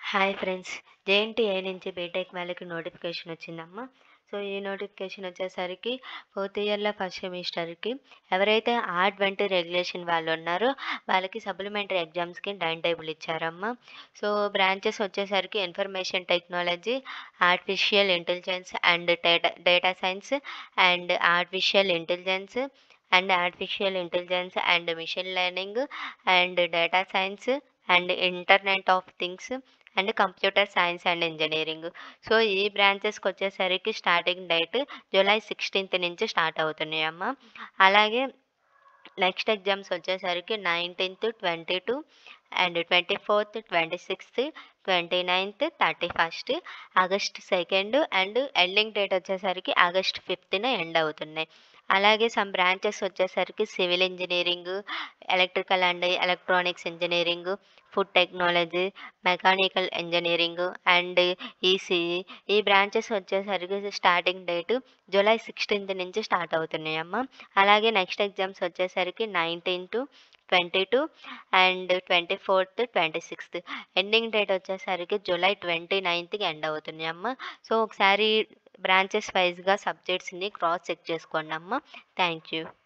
hi friends JNTA నుంచి BTech వాళ్ళకి notification వచ్చిందమ్మా సో ఈ నోటిఫికేషన్ వచ్చేసరికి ఫోర్త్ ఇయర్లో ఫస్ట్ సెమిస్టర్కి ఎవరైతే ఆర్ ట్వంటీ రెగ్యులేషన్ వాళ్ళు ఉన్నారో వాళ్ళకి సప్లిమెంటరీ ఎగ్జామ్స్కి టైం టేబుల్ ఇచ్చారమ్మా సో బ్రాంచెస్ వచ్చేసరికి information technology artificial intelligence and data data science and artificial intelligence and artificial intelligence and machine learning and data science and internet of things and computer science and engineering so ఈ బ్రాంచెస్కి వచ్చేసరికి starting date July sixteenth నుంచి start అవుతున్నాయి అమ్మ అలాగే next exams వచ్చేసరికి nineteenth twenty two and twenty fourth twenty sixth twenty ninth thirty first August second and ending date వచ్చేసరికి August ఫిఫ్త్న ఎండ్ అవుతున్నాయి అలాగే సమ్ బ్రాంచెస్ వచ్చేసరికి civil engineering electrical and electronics engineering food technology mechanical engineering and ECE ఈ branches వచ్చేసరికి starting date July sixteenth నుంచి start అవుతున్నాయి అమ్మ అలాగే నెక్స్ట్ ఎగ్జామ్స్ వచ్చేసరికి nineteen to twenty two and twenty fourth twenty sixth ending date వచ్చేసరికి July twenty నైన్త్కి end అవుతుంది అమ్మ సో ఒకసారి బ్రాంచెస్ వైజ్గా సబ్జెక్ట్స్ని క్రాస్ చెక్ చేసుకోండి అమ్మ థ్యాంక్ యూ